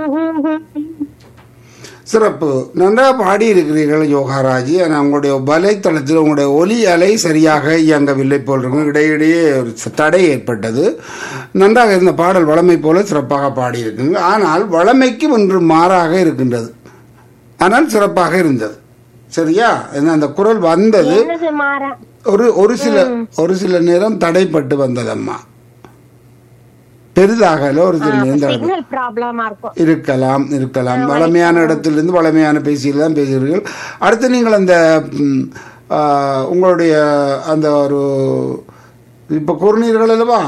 சிறப்பு நன்றாக பாடி இருக்கிறீர்கள் யோகாராஜி ஆனால் உங்களுடைய வலைத்தளத்தில் உங்களுடைய ஒலி அலை சரியாக இயங்கவில்லை போல் இருக்கும் இடையிடையே ஒரு தடை ஏற்பட்டது நன்றாக இருந்த பாடல் வளமை போல சிறப்பாக பாடியிருக்குங்க ஆனால் வளமைக்கு ஒன்று மாறாக இருக்கின்றது ஆனால் சிறப்பாக இருந்தது சரியா என்ன அந்த குரல் வந்தது என்னது மாறா ஒரு ஒரு சில ஒரு சில நேரம் தடைப்பட்டு வந்ததம்மா பெரிதாகல ஒரு சில நேரம் தடை சிக்னல் ப்ராப்ளமா இருக்கும் இருக்கலாம் இருக்கலாம் வளமையான இடத்திலிருந்து வளமையான பேசியில் தான் பேசுகிறீர்கள் அடுத்து நீங்கள் அந்த ம், ஆ, உங்களுடைய அந்த ஒரு இப்போ கூறினீர்கள் அல்லவா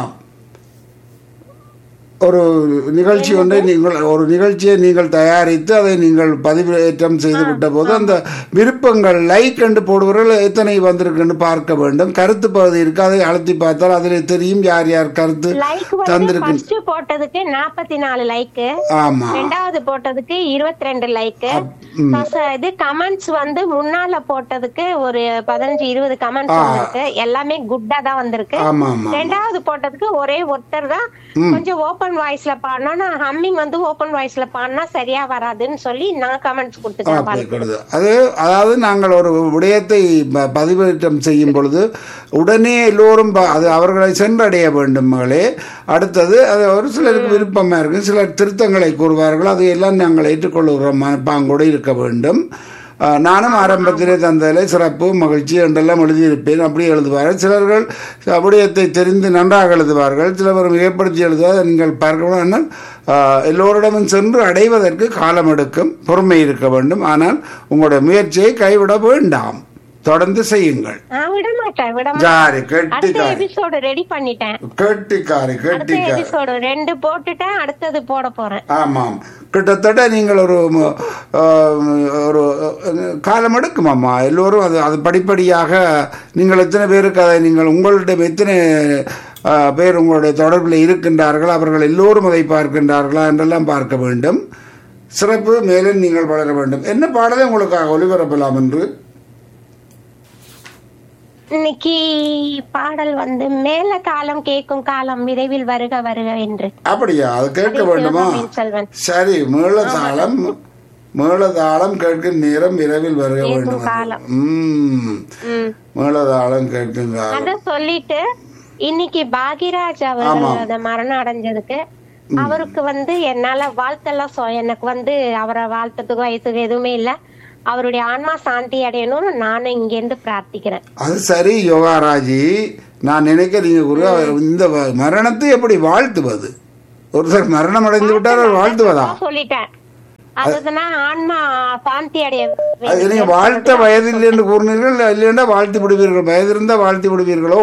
ஒரு நிகழ்ச்சி ஒன்றை நீங்கள் ஒரு நிகழ்ச்சியை நீங்கள் தயாரித்து அதை நீங்கள் பதிவேற்றம் செய்து விட்ட போது அந்த விருப்பங்கள் லைக் என்று போடுவவர்கள் எத்தனை வந்திருக்குன்னு பார்க்க வேண்டும் கருத்து பகுதி இருக்கு அதை அழுத்தி பார்த்தால் அதில் தெரியும் யார் யார் கருத்து லைக் வந்து தந்திருக்கு ஃபர்ஸ்ட் போட்டதுக்கு நாற்பத்தி நாலு லைக் ஆமா ரெண்டாவது போட்டதுக்கு இருபத்தி ரெண்டு லைக் இது கமெண்ட்ஸ் வந்து முன்னால போட்டதுக்கு ஒரு பதினஞ்சு இருபது கமெண்ட்ஸ் வந்திருக்கு எல்லாமே குட்டா தான் வந்திருக்கு ஆமா ஆமா ரெண்டாவது போட்டதுக்கு ஒரே ஒருத்தர் தான் கொஞ்சம் ஓபன் வாய்ஸ்ல பாடினா நான் ஹம்மிங் வந்து ஓபன் வாய்ஸ்ல பாடினா சரியா வராதுன்னு சொல்லி நான் கமெண்ட்ஸ் கொடுத்துக்கிறேன் அப்படி இருக்கிறது அது அதாவது நாங்கள் ஒரு விடயத்தை ப- பதிவேற்றம் செய்யும் பொழுது உடனே எல்லோரும் ப- அது அவர்களை சென்றடைய வேண்டும் மகளே அடுத்தது அது ஒரு சிலருக்கு விருப்பமாக இருக்கும் சிலர் திருத்தங்களை கூறுவார்கள் அது எல்லாம் நாங்கள் ஏற்றுக்கொள்ளுகிற மனப்பாங்கோடு இருக்க வேண்டும் அஹ், நானும் ஆரம்பத்திலே தந்ததில் சிறப்பு மகிழ்ச்சி என்றெல்லாம் எழுதியிருப்பேன் அப்படி எழுதுவார்கள் சிலர்கள் விடயத்தை தெரிந்து நன்றாக எழுதுவார்கள் சிலவர் மிகப்படுத்தி எழுதுவார் நீங்கள் பார்க்கணும் ஆனால் ஆஹ், எல்லோரிடமும் சென்று அடைவதற்கு காலம் எடுக்கும் பொறுமை இருக்க வேண்டும் ஆனால் உங்களுடைய முயற்சியை கைவிட வேண்டாம் தொடர்ந்து செய்யுங்கள் நான் விட மாட்டேன் விட மாட்டேன் ஜாரி அடுத்த கெட்டிக்காரி எபிசோடு ரெடி பண்ணிட்டேன் கெட்டிக்காரி அடுத்த கெட்டிக்காரி எபிசோடு ரெண்டு போட்டுட்டேன் அடுத்தது போட போறேன் ஆமாம் கிட்டத்தட்ட நீங்கள் ஒரு ம- ஆஹ், ஒரு அஹ், காலம் எடுக்குமாம்மா எல்லோரும் அது அது படிப்படியாக நீங்கள் எத்தனை பேருக்கு அதை நீங்கள் உங்களிடம் எத்தனை ஆஹ், பேர் உங்களுடைய தொடர்பில் இருக்கின்றார்கள் அவர்கள் எல்லோரும் அதை பார்க்கின்றார்களா என்றெல்லாம் பார்க்க வேண்டும் சிறப்பு மேலும் நீங்கள் வளர வேண்டும் என்ன பாடலை உங்களுக்காக ஒளிபரப்பலாம் என்று இன்னைக்கு பாடல் வந்து மேல காலம் கேட்கும் காலம் விரைவில் வருக வருக என்று அப்படியா அது கேட்க வேண்டுமா சிவகாமியின் செல்வன் சரி மேளதாளம் மேளதாளம் கேட்கும் நேரம் இரவில் வருக வேண்டும் காலம். ம் ம். மேளதாளம் கேட்கும் காலம் அத சொல்லிட்டு இன்னைக்கு பாகிராஜ் அவர்கள் அந்த மரணம் அடைஞ்சதுக்கு அவருக்கு வந்து என்னால வாழ்த்தெல்லாம் சொ- எனக்கு வந்து அவரை வாழ்த்ததுக்கு வயசுக்கு எதுவுமே இல்ல அவருடைய ஆன்மா சாந்தி அடையணும்னு நானும் இங்க இருந்து பிரார்த்திக்கிறேன் அது சரி யோகாராஜி நான் நினைக்க நீங்க குரு இந்த வ- மரணத்தை எப்படி வாழ்த்துவது ஒருத்தர் மரணம் அடைந்து விட்டார் அவர் வாழ்த்துவதா நான் சொல்லிட்டேன் அதுதான் ஆன்மா சாந்தி அடைய அது நீங்க வாழ்த்த வயதில்லை என்று கூறினீர்கள் இல்லைன்னா வாழ்த்து விடுவீர்கள் வயது இருந்தால் வாழ்த்து விடுவீர்களோ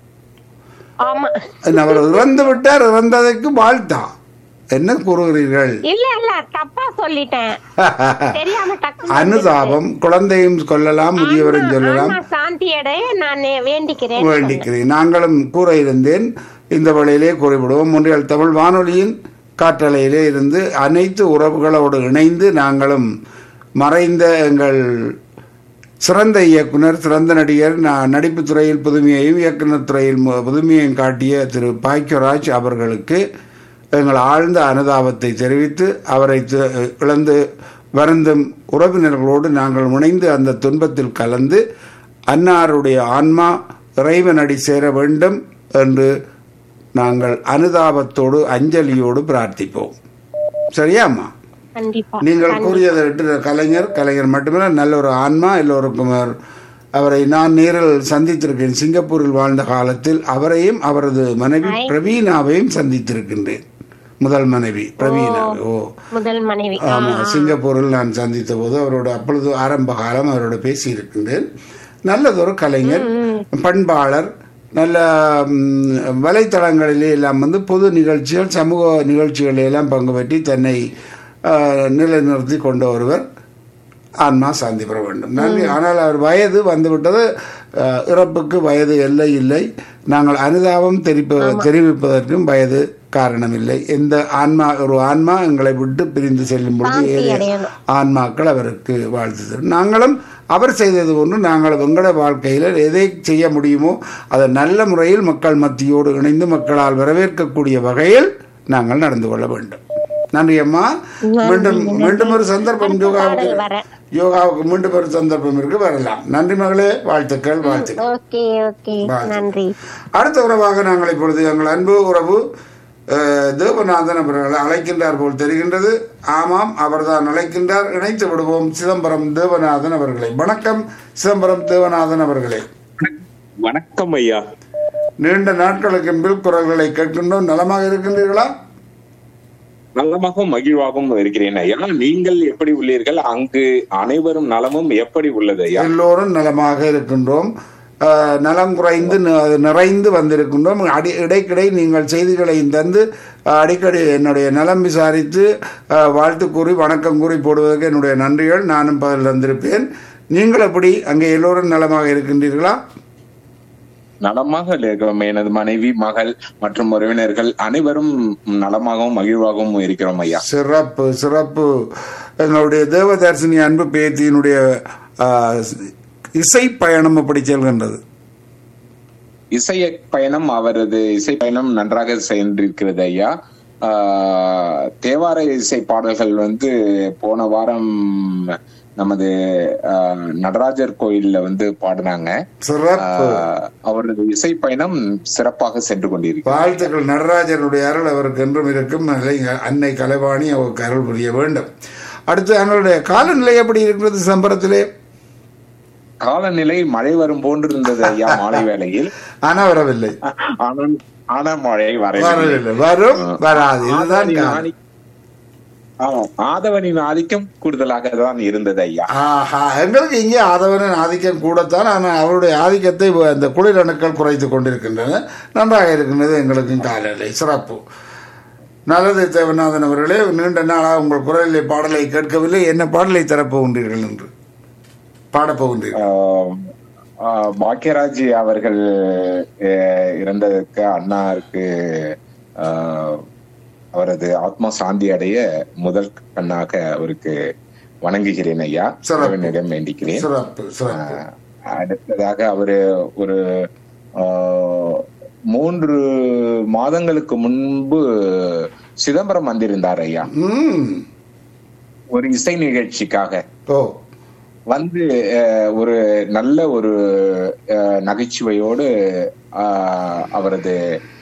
ஆமா அவர் இறந்து விட்டார் இறந்ததற்கு வாழ்த்தா என்ன கூறுகிறீர்கள் இல்ல இல்ல தப்பா சொல்லிட்டேன் தெரியாம டக்கு அனுதாபம் குழந்தையும் கொல்லலாம் முதியவரும் சொல்லலாம் ஆன்மா சாந்தி அடைய நான் வேண்டிக்கிறேன் வேண்டிக்கிறேன் நாங்களும் கூற இருந்தேன் இந்த வழியிலே கூறிவிடுவோம் முன்றியல் தமிழ் வானொலியின் காற்றலையிலே இருந்து அனைத்து உறவுகளோடு இணைந்து நாங்களும் மறைந்த எங்கள் சிறந்த இயக்குனர் சிறந்த நடிகர் ந- நடிப்புத் துறையில் புதுமையையும் இயக்குனர் துறையில் மு- புதுமையையும் காட்டிய திரு பாக்கியராஜ் அவர்களுக்கு எங்கள் ஆழ்ந்த அனுதாபத்தை தெரிவித்து அவரை து- இழந்து வருந்தும் உறவினர்களோடு நாங்கள் முனைந்து அந்த துன்பத்தில் கலந்து அன்னாருடைய ஆன்மா இறைவனடி சேர வேண்டும் என்று நாங்கள் அனுதாபத்தோடு அஞ்சலியோடு பிரார்த்திப்போம் சரியாம்மா கண்டிப்பா நீங்கள் கூறியதை விட்டு கலைஞர் கலைஞர் மட்டுமல்ல நல்ல ஒரு ஆன்மா எல்லோருக்கும் அவர் அவரை நான் நேரில் சந்தித்திருக்கேன் சிங்கப்பூரில் வாழ்ந்த காலத்தில் அவரையும் அவரது மனைவி பிரவீனாவையும் சந்தித்திருக்கின்றேன் முதல் மனைவி பிரவீனா ஓ முதல் மனைவி ஆமா சிங்கப்பூரில் நான் சந்தித்த போது அவரோட அப்பொழுது ஆரம்ப காலம் அவரோட பேசி இருக்கின்றேன் நல்லதொரு கலைஞர் பண்பாளர் நல்ல ம், வலைத்தளங்களிலே எல்லாம் வந்து பொது நிகழ்ச்சிகள் சமூக நிகழ்ச்சிகளில் எல்லாம் பங்கு பெற்றி தன்னை ஆ, நிலைநிறுத்தி கொண்ட ஒருவர் ஆன்மா சாந்தி பெற வேண்டும் நன்றி ஆனால் அவர் வயது வந்துவிட்டது ஆ, இறப்புக்கு வயது எல்லை இல்லை நாங்கள் அனுதாபம் தெரிப்ப தெரிவிப்பதற்கும் வயது காரணமில்லை எந்த ஆன்மா ஒரு ஆன்மா எங்களை விட்டு பிரிந்து செல்லும் பொழுது ஏதே அடையணும். ஆன்மாக்கள் அவருக்கு வாழ்த்து தரும் நாங்களும் அவர் செய்தது ஒன்று நாங்கள் எங்களுடைய வாழ்க்கையில் எதை செய்ய முடியுமோ அதை நல்ல முறையில் மக்கள் மத்தியோடு இணைந்து மக்களால் வரவேற்கக்கூடிய வகையில் நாங்கள் நடந்து கொள்ள வேண்டும் நன்றி அம்மா மீண்டும் மீண்டும் ஒரு சந்தர்ப்பம் யோகாவுக்கு பாடல் வரேன் யோகாவுக்கு மீண்டும் ஒரு சந்தர்ப்பம் இருக்கு வரலாம் நன்றி மகளே வாழ்த்துக்கள் வாழ்த்துக்கள் ஓகே ஓகே நன்றி அடுத்த உறவாக நாங்கள் இப்பொழுது எங்கள் அன்பு உறவு அஹ், தேவநாதன் அவர்களை அழைக்கின்றார் போல் தெரிகின்றது ஆமாம் அவர்தான் அழைக்கின்றார் இணைத்து விடுவோம் சிதம்பரம் தேவநாதன் அவர்களை வணக்கம் சிதம்பரம் தேவநாதன் அவர்களே வணக்கம் ஐயா நீண்ட நாட்களுக்கு பில் குரல்களை கேட்கின்றோம் நலமாக இருக்கின்றீர்களா நலமாகவும் மகிழ்வாகவும் இருக்கிறேன் ஐயா நீங்கள் எப்படி உள்ளீர்கள் அங்கு அனைவரும் நலமும் எப்படி உள்ளது ஐயா எல்லோரும் நலமாக இருக்கின்றோம் அஹ், நலம் குறைந்து ந- நிறைந்து வந்திருக்கின்றோம் அடி இடைக்கிடை நீங்கள் செய்திகளை தந்து அஹ், அடிக்கடி என்னுடைய நலம் விசாரித்து அஹ், வாழ்த்து கூறி வணக்கம் கூறி போடுவதற்கு என்னுடைய நன்றிகள் நானும் பதில் தந்திருப்பேன் நீங்கள் எப்படி அங்கே எல்லோரும் நலமாக இருக்கின்றீர்களா நலமாக இருக்கிறோம் எனது மனைவி மகள் மற்றும் உறவினர்கள் அனைவரும் நலமாகவும் மகிழ்வாகவும் இருக்கிறோம் ஐயா சிறப்பு சிறப்பு எங்களுடைய தேவதர்சினி அன்பு பேத்தியினுடைய அஹ், இசை பயணம் அப்படி செல்கின்றது இசை பயணம் அவரது இசை பயணம் நன்றாக சென்றிருக்கிறது ஐயா ஆஹ், தேவார இசை பாடல்கள் வந்து போன வாரம் நமது ஆஹ், நடராஜர் கோயில்ல வந்து பாடினாங்க சிறப்பு ஆஹ், அவரது இசை பயணம் சிறப்பாக சென்று கொண்டிருக்கிறது வாழ்த்துக்கள் நடராஜனுடைய அருள் அவருக்கு என்றும் இருக்கும் நிலை அன்னை கலைவாணி அவருக்கு அருள் புரிய வேண்டும் அடுத்து அவங்களுடைய காலநிலை எப்படி இருக்கிறது சம்பரத்திலே காலநிலை மழை வரும் போன்று இருந்தது ஐயா மாலை வேளையில் ஆனா வரவில்லை ஆனால் ஆனா மழை வரவில்லை வரவில்லை வரும் வராது இதுதான் ஆதவனின் காலம். ஆதி- ஆமாம் ஆதவனின் ஆதிக்கம் கூடுதலாக தான் இருந்தது ஐயா ஆஹா எங்களுக்கு இங்கே ஆதவனின் ஆதிக்கம் கூடத்தான் ஆனால் அவருடைய ஆதிக்கத்தை அந்த குளிர் அணுக்கள் குறைத்து கொண்டிருக்கின்றன நன்றாக இருக்கின்றது எங்களுக்கும் காலநிலை சிறப்பு நல்லது தேவநாதன் அவர்களே நீண்ட நாளாக உங்கள் குரலிலே பாடலை கேட்கவில்லை என்ன பாடலை தரப்போகின்றீர்கள் என்று பாடப்போகின்றீர்கள் ஆஹ் ஆஹ் பாக்யராஜ் அவர்கள் அஹ், இறந்ததற்கு அண்ணாருக்கு ஆஹ், அவரது ஆத்மா சாந்தி அடைய முதல் கண்ணாக அவருக்கு வணங்குகிறேன் ஐயா சிறப்பு. இறைவனிடம் வேண்டிக்கிறேன் சிறப்பு சிறப்பு ஆஹ், அடுத்ததாக அவரு ஒரு ஆஹ், மூன்று மாதங்களுக்கு முன்பு சிதம்பரம் வந்திருந்தார் ஐயா ம் ஒரு இசை நிகழ்ச்சிக்காக ஓ வந்து அஹ், ஒரு நல்ல ஒரு அஹ், நகைச்சுவையோடு அஹ், அவரது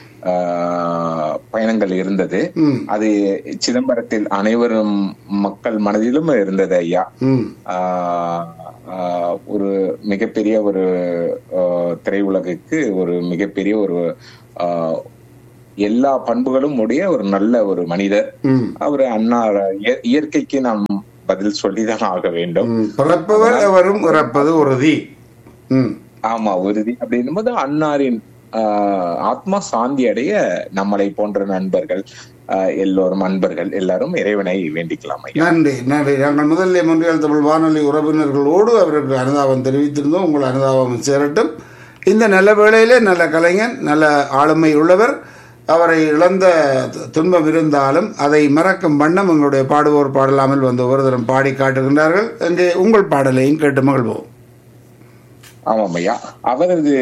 அஹ், பயணங்கள் இருந்தது ம் அது சிதம்பரத்தில் அனைவரும் மக்கள் மனதிலும் இருந்தது ஐயா ம் ஆஹ், ஆஹ், ஒரு மிகப்பெரிய ஒரு ஆஹ், திரையுலகுக்கு ஒரு மிகப்பெரிய ஒரு ஆஹ், எல்லா பண்புகளும் உடைய ஒரு நல்ல ஒரு மனிதர் ம் அவர் அண்ணா இய- இயற்கைக்கு நாம் பதில் சொல்லிதான் ஆக வேண்டும் ம். பிறப்பவர் எவரும் இறப்பது உறுதி ம் ஆமா உறுதி அப்படின்னும் போது அன்னாரின் ஆஹ், ஆத்மா சாந்தி அடைய நம்மளை போன்ற நண்பர்கள் ஆஹ், எல்லோரும் அன்பர்கள் எல்லாரும் இறைவனை வேண்டிக்கலாம் ஐயா நன்றி நன்றி நாங்கள் முதல்ல மொன்றியல் தமிழ் வானொலி உறவினர்களோடு அவருக்கு அனுதாபம் தெரிவித்திருந்தோம் உங்கள் அனுதாபம் சேரட்டும் இந்த நல்ல வேளையிலே நல்ல கலைஞன் நல்ல ஆளுமை உள்ளவர் அவரை இழந்த து- துன்பம் இருந்தாலும் அதை மறக்கும் வண்ணம் எங்களுடைய பாடுவோர் பாடலாமல் வந்து ஒரு தரம் பாடி காட்டுகின்றார்கள் இங்கே உங்கள் பாடலையும் கேட்டு மகிழ்வோம் ஆமாம் ஐயா அவரது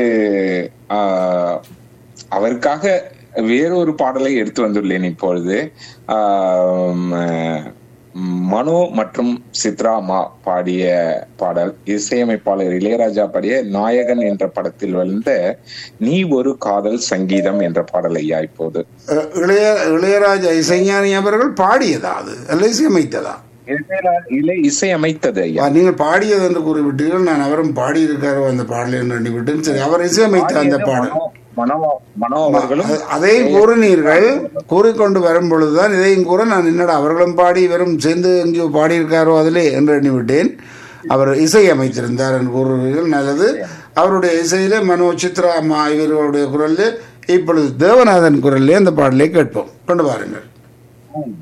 ஆஹ், அவருக்காக வேறொரு பாடலை எடுத்து வந்துள்ளேன் இப்பொழுது ஆம், அஹ், மனோ மற்றும் சித்ராமா பாடிய பாடல் இசையமைப்பாளர் இளையராஜா பாடிய நாயகன் என்ற படத்தில் வந்த நீ ஒரு காதல் சங்கீதம் என்ற பாடல் ஐயா இப்போது அஹ், இளைய இளையராஜா இசைஞானி அவர்கள் பாடியதா அது அல்ல இசையமைத்ததா இளையரா- இலை இசையமைத்தது ஐயா ஆ, நீங்கள் பாடியது என்று கூறிவிட்டீர்கள் நான் அவரும் பாடியிருக்காரோ அந்த பாடலை என்று எண்ணிவிட்டேன் சரி அவர் இசையமைத்த அந்த பாடல் மனோ- மனோ மனோ அவர்களும் அ- அதையும் கூறினீர்கள் கூறிக்கொண்டு வரும் பொழுதுதான் இதையும் கூற நான் என்னடா அவர்களும் பாடி இவரும் சேர்ந்து எங்கேயோ பாடியிருக்காரோ அதிலே என்று எண்ணிவிட்டேன் அவர் இசை அமைத்திருந்தார் என்று கூறுவீர்கள் நல்லது அவருடைய இசையிலே மனோ சித்ரா அம்மா இவர்களுடைய குரலில் இப்பொழுது தேவநாதன் குரலிலே அந்த பாடலை கேட்போம் கொண்டு வாருங்கள்